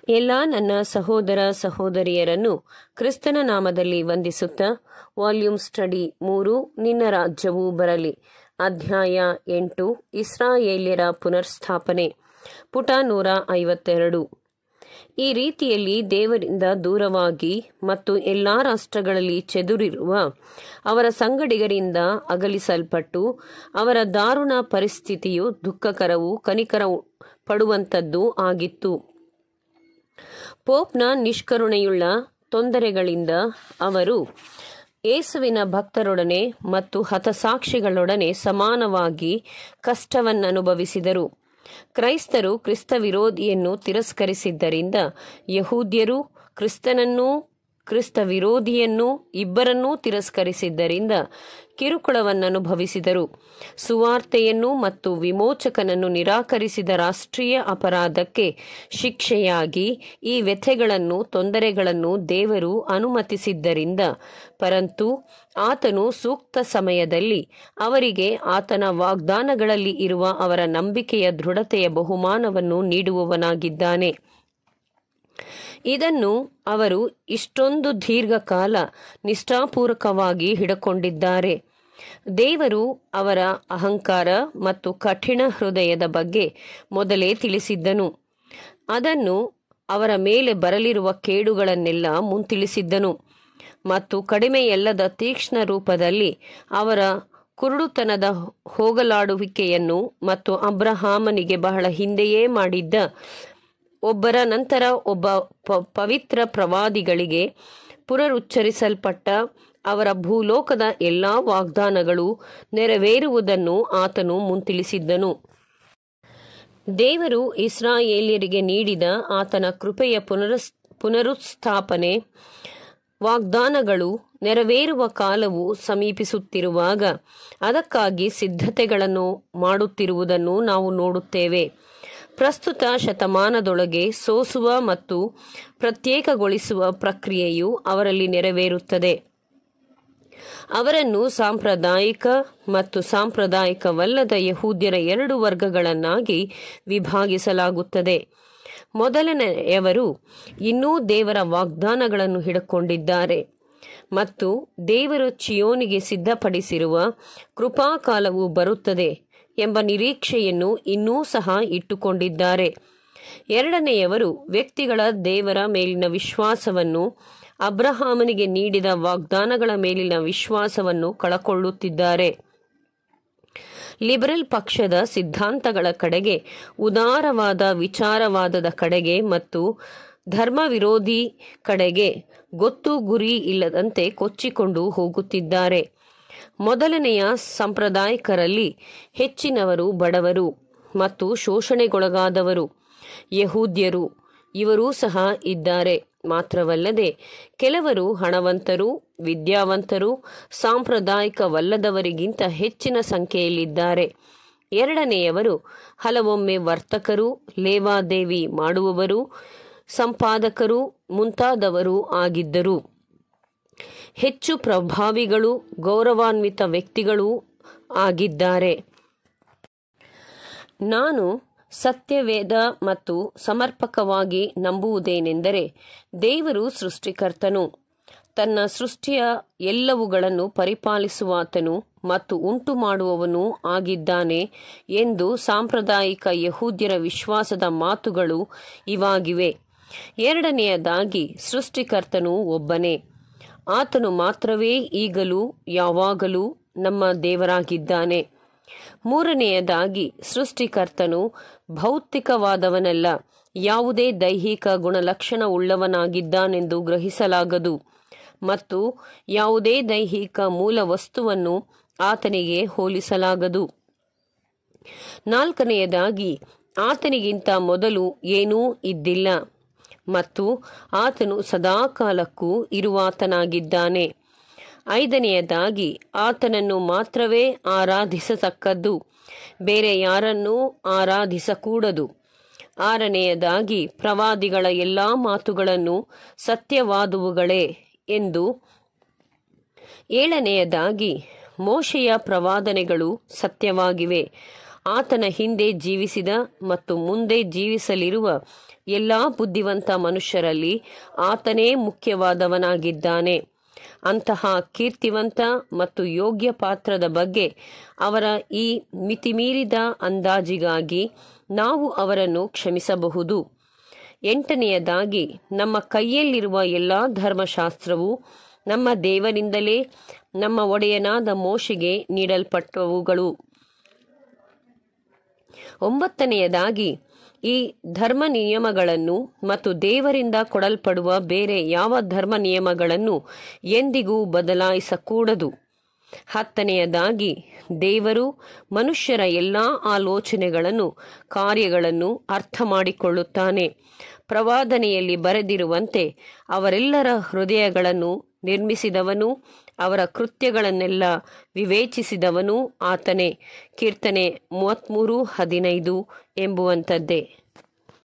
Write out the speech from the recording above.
ಎಲ್ಲ ನನ್ನ ಸಹೋದರ ಸಹೋದರಿಯರನ್ನು ಕ್ರಿಸ್ತನ ನಾಮದಲ್ಲಿ ವಂದಿಸುತ್ತಾ ವಾಲ್ಯೂಮ್ ಸ್ಟಡಿ ಮೂರು ನಿನ್ನ ರಾಜ್ಯವು ಬರಲಿ ಅಧ್ಯಾಯ ಎಂಟು ಇಸ್ರಾಯೇಲ್ಯರ ಪುನರ್ಸ್ಥಾಪನೆ ಪುಟ ನೂರ ಐವತ್ತೆರಡು ಈ ರೀತಿಯಲ್ಲಿ ದೇವರಿಂದ ದೂರವಾಗಿ ಮತ್ತು ಎಲ್ಲಾ ರಾಷ್ಟ್ರಗಳಲ್ಲಿ ಚೆದುರಿರುವ ಅವರ ಸಂಗಡಿಗರಿಂದ ಅಗಲಿಸಲ್ಪಟ್ಟು ಅವರ ದಾರುಣ ಪರಿಸ್ಥಿತಿಯು ದುಃಖಕರವೂ ಕನಿಕರ ಪಡುವಂಥದ್ದು ಆಗಿತ್ತು ಪೋಪ್ನ ನಿಷ್ಕರುಣೆಯುಳ್ಳ ತೊಂದರೆಗಳಿಂದ ಅವರು ಯೇಸುವಿನ ಭಕ್ತರೊಡನೆ ಮತ್ತು ಹತಸಾಕ್ಷಿಗಳೊಡನೆ ಸಮಾನವಾಗಿ ಕಷ್ಟವನ್ನನುಭವಿಸಿದರು ಕ್ರೈಸ್ತರು ಕ್ರಿಸ್ತ ವಿರೋಧಿಯನ್ನು ತಿರಸ್ಕರಿಸಿದ್ದರಿಂದ ಯಹೂದ್ಯರು ಕ್ರಿಸ್ತನನ್ನೂ ಕ್ರಿಸ್ತ ವಿರೋಧಿಯನ್ನೂ ಇಬ್ಬರನ್ನೂ ತಿರಸ್ಕರಿಸಿದ್ದರಿಂದ ಕಿರುಕುಳವನ್ನನುಭವಿಸಿದರು ಸುವಾರ್ತೆಯನ್ನು ಮತ್ತು ವಿಮೋಚಕನನ್ನು ನಿರಾಕರಿಸಿದ ರಾಷ್ಟ್ರೀಯ ಅಪರಾಧಕ್ಕೆ ಶಿಕ್ಷೆಯಾಗಿ ಈ ವ್ಯಥೆಗಳನ್ನು ತೊಂದರೆಗಳನ್ನು ದೇವರು ಅನುಮತಿಸಿದ್ದರಿಂದ ಪರಂತು ಆತನು ಸೂಕ್ತ ಸಮಯದಲ್ಲಿ ಅವರಿಗೆ ಆತನ ವಾಗ್ದಾನಗಳಲ್ಲಿ ಇರುವ ಅವರ ನಂಬಿಕೆಯ ದೃಢತೆಯ ಬಹುಮಾನವನ್ನು ನೀಡುವವನಾಗಿದ್ದಾನೆ ಇದನ್ನು ಅವರು ಇಷ್ಟೊಂದು ದೀರ್ಘಕಾಲ ನಿಷ್ಠಾಪೂರ್ವಕವಾಗಿ ಹಿಡಕೊಂಡಿದ್ದಾರೆ ದೇವರು ಅವರ ಅಹಂಕಾರ ಮತ್ತು ಕಠಿಣ ಹೃದಯದ ಬಗ್ಗೆ ಮೊದಲೇ ತಿಳಿಸಿದ್ದನು ಅದನ್ನು ಅವರ ಮೇಲೆ ಬರಲಿರುವ ಕೇಡುಗಳನ್ನೆಲ್ಲ ಮುಂತಿಳಿಸಿದ್ದನು ಮತ್ತು ಕಡಿಮೆಯಲ್ಲದ ತೀಕ್ಷ್ಣ ರೂಪದಲ್ಲಿ ಅವರ ಕುರುಡುತನದ ಹೋಗಲಾಡುವಿಕೆಯನ್ನು ಮತ್ತು ಅಬ್ರಹಾಮನಿಗೆ ಬಹಳ ಹಿಂದೆಯೇ ಮಾಡಿದ್ದ ಒಬ್ಬರ ನಂತರ ಒಬ್ಬ ಪವಿತ್ರ ಪ್ರವಾದಿಗಳಿಗೆ ಪುನರುಚ್ಚರಿಸಲ್ಪಟ್ಟ ಅವರ ಭೂಲೋಕದ ಎಲ್ಲಾ ವಾಗ್ದಾನಗಳು ನೆರವೇರುವುದನ್ನು ಆತನು ಮುಂತಿಳಿಸಿದ್ದನು ದೇವರು ಇಸ್ರಾಯೇಲ್ಯರಿಗೆ ನೀಡಿದ ಆತನ ಕೃಪೆಯ ಪುನರಸ್ ಪುನರುತ್ಥಾಪನೆ ವಾಗ್ದಾನಗಳು ನೆರವೇರುವ ಕಾಲವು ಸಮೀಪಿಸುತ್ತಿರುವಾಗ ಅದಕ್ಕಾಗಿ ಸಿದ್ಧತೆಗಳನ್ನು ಮಾಡುತ್ತಿರುವುದನ್ನು ನಾವು ನೋಡುತ್ತೇವೆ ಪ್ರಸ್ತುತ ಶತಮಾನದೊಳಗೆ ಸೋಸುವ ಮತ್ತು ಪ್ರತ್ಯೇಕಗೊಳಿಸುವ ಪ್ರಕ್ರಿಯೆಯು ಅವರಲ್ಲಿ ನೆರವೇರುತ್ತದೆ ಅವರನ್ನು ಸಾಂಪ್ರದಾಯಿಕ ಮತ್ತು ಸಾಂಪ್ರದಾಯಿಕವಲ್ಲದ ಯಹೂದ್ಯರ ಎರಡು ವರ್ಗಗಳನ್ನಾಗಿ ವಿಭಾಗಿಸಲಾಗುತ್ತದೆ ಮೊದಲನೆಯವರು ಇನ್ನೂ ದೇವರ ವಾಗ್ದಾನಗಳನ್ನು ಹಿಡಕೊಂಡಿದ್ದಾರೆ ಮತ್ತು ದೇವರು ಚಿಯೋನಿಗೆ ಸಿದ್ಧಪಡಿಸಿರುವ ಕೃಪಾಕಾಲವು ಬರುತ್ತದೆ ಎಂಬ ನಿರೀಕ್ಷೆಯನ್ನು ಇನ್ನೂ ಸಹ ಇಟ್ಟುಕೊಂಡಿದ್ದಾರೆ ಎರಡನೆಯವರು ವ್ಯಕ್ತಿಗಳ ದೇವರ ಮೇಲಿನ ವಿಶ್ವಾಸವನ್ನು ಅಬ್ರಹಾಮನಿಗೆ ನೀಡಿದ ವಾಗ್ದಾನಗಳ ಮೇಲಿನ ವಿಶ್ವಾಸವನ್ನು ಕಳಕೊಳ್ಳುತ್ತಿದ್ದಾರೆ ಲಿಬರಲ್ ಪಕ್ಷದ ಸಿದ್ಧಾಂತಗಳ ಕಡೆಗೆ ಉದಾರವಾದ ವಿಚಾರವಾದದ ಕಡೆಗೆ ಮತ್ತು ಧರ್ಮ ವಿರೋಧಿ ಕಡೆಗೆ ಗೊತ್ತು ಗುರಿ ಇಲ್ಲದಂತೆ ಕೊಚ್ಚಿಕೊಂಡು ಹೋಗುತ್ತಿದ್ದಾರೆ ಮೊದಲನೆಯ ಸಂಪ್ರದಾಯಕರಲ್ಲಿ ಹೆಚ್ಚಿನವರು ಬಡವರು ಮತ್ತು ಶೋಷಣೆಗೊಳಗಾದವರು ಯಹೂದ್ಯರು ಇವರೂ ಸಹ ಇದ್ದಾರೆ ಮಾತ್ರವಲ್ಲದೆ ಕೆಲವರು ಹಣವಂತರು ವಿದ್ಯಾವಂತರು ಸಾಂಪ್ರದಾಯಿಕವಲ್ಲದವರಿಗಿಂತ ಹೆಚ್ಚಿನ ಸಂಖ್ಯೆಯಲ್ಲಿದ್ದಾರೆ ಎರಡನೆಯವರು ಹಲವೊಮ್ಮೆ ವರ್ತಕರು ಲೇವಾದೇವಿ ಮಾಡುವವರು ಸಂಪಾದಕರು ಮುಂತಾದವರು ಆಗಿದ್ದರು ಹೆಚ್ಚು ಪ್ರಭಾವಿಗಳು ಗೌರವಾನ್ವಿತ ವ್ಯಕ್ತಿಗಳೂ ಆಗಿದ್ದಾರೆ ನಾನು ಸತ್ಯವೇದ ಮತ್ತು ಸಮರ್ಪಕವಾಗಿ ನಂಬುವುದೇನೆಂದರೆ ದೇವರು ಸೃಷ್ಟಿಕರ್ತನು ತನ್ನ ಸೃಷ್ಟಿಯ ಎಲ್ಲವುಗಳನ್ನು ಪರಿಪಾಲಿಸುವಾತನು ಮತ್ತು ಉಂಟು ಮಾಡುವವನು ಆಗಿದ್ದಾನೆ ಎಂದು ಸಾಂಪ್ರದಾಯಿಕ ಯಹೂದ್ಯರ ವಿಶ್ವಾಸದ ಮಾತುಗಳು ಇವಾಗಿವೆ ಎರಡನೆಯದಾಗಿ ಸೃಷ್ಟಿಕರ್ತನು ಒಬ್ಬನೇ ಆತನು ಮಾತ್ರವೇ ಈಗಲೂ ಯಾವಾಗಲೂ ನಮ್ಮ ದೇವರಾಗಿದ್ದಾನೆ ಮೂರನೆಯದಾಗಿ ಸೃಷ್ಟಿಕರ್ತನು ಭೌತಿಕವಾದವನಲ್ಲ ಯಾವುದೇ ದೈಹಿಕ ಗುಣಲಕ್ಷಣ ಉಳ್ಳವನಾಗಿದ್ದಾನೆಂದು ಗ್ರಹಿಸಲಾಗದು ಮತ್ತು ಯಾವುದೇ ದೈಹಿಕ ಮೂಲ ವಸ್ತುವನ್ನು ಆತನಿಗೆ ಹೋಲಿಸಲಾಗದು ನಾಲ್ಕನೆಯದಾಗಿ ಆತನಿಗಿಂತ ಮೊದಲು ಏನೂ ಇದ್ದಿಲ್ಲ ಮತ್ತು ಆತನು ಸದಾಕಾಲಕ್ಕೂ ಇರುವಾತನಾಗಿದ್ದಾನೆ ಐದನೆಯದಾಗಿ ಆತನನ್ನು ಮಾತ್ರವೇ ಆರಾಧಿಸತಕ್ಕದ್ದು ಬೇರೆ ಯಾರನ್ನೂ ಆರಾಧಿಸಕೂಡದು ಆರನೆಯದಾಗಿ ಪ್ರವಾದಿಗಳ ಎಲ್ಲ ಮಾತುಗಳನ್ನು ಸತ್ಯವಾದುವುಗಳೇ ಎಂದು ಏಳನೆಯದಾಗಿ ಮೋಶೆಯ ಪ್ರವಾದನೆಗಳು ಸತ್ಯವಾಗಿವೆ ಆತನ ಹಿಂದೆ ಜೀವಿಸಿದ ಮತ್ತು ಮುಂದೆ ಜೀವಿಸಲಿರುವ ಎಲ್ಲ ಬುದ್ಧಿವಂತ ಮನುಷ್ಯರಲ್ಲಿ ಆತನೇ ಮುಖ್ಯವಾದವನಾಗಿದ್ದಾನೆ ಅಂತಹ ಕೀರ್ತಿವಂತ ಮತ್ತು ಯೋಗ್ಯ ಪಾತ್ರದ ಬಗ್ಗೆ ಅವರ ಈ ಮಿತಿಮೀರಿದ ಅಂದಾಜಿಗಾಗಿ ನಾವು ಅವರನ್ನು ಕ್ಷಮಿಸಬಹುದು ಎಂಟನೆಯದಾಗಿ ನಮ್ಮ ಕೈಯಲ್ಲಿರುವ ಎಲ್ಲ ಧರ್ಮಶಾಸ್ತ್ರವು ನಮ್ಮ ದೇವರಿಂದಲೇ ನಮ್ಮ ಒಡೆಯನಾದ ಮೋಶೆಗೆ ನೀಡಲ್ಪಟ್ಟವುಗಳು ಒಂಬತ್ತನೆಯದಾಗಿ ಈ ಧರ್ಮ ನಿಯಮಗಳನ್ನು ಮತ್ತು ದೇವರಿಂದ ಕೊಡಲ್ಪಡುವ ಬೇರೆ ಯಾವ ಧರ್ಮ ನಿಯಮಗಳನ್ನು ಎಂದಿಗೂ ಬದಲಾಯಿಸಕೂಡದು ಹತ್ತನೆಯದಾಗಿ ದೇವರು ಮನುಷ್ಯರ ಎಲ್ಲ ಆಲೋಚನೆಗಳನ್ನು ಕಾರ್ಯಗಳನ್ನು ಅರ್ಥ ಮಾಡಿಕೊಳ್ಳುತ್ತಾನೆ ಪ್ರವಾದನೆಯಲ್ಲಿ ಬರೆದಿರುವಂತೆ ಅವರೆಲ್ಲರ ಹೃದಯಗಳನ್ನು ನಿರ್ಮಿಸಿದವನು ಅವರ ಕೃತ್ಯಗಳನ್ನೆಲ್ಲ ವಿವೇಚಿಸಿದವನು ಆತನೇ ಕೀರ್ತನೆ ಮೂವತ್ತ್ಮೂರು ಹದಿನೈದು ಎಂಬುವಂಥದ್ದೇ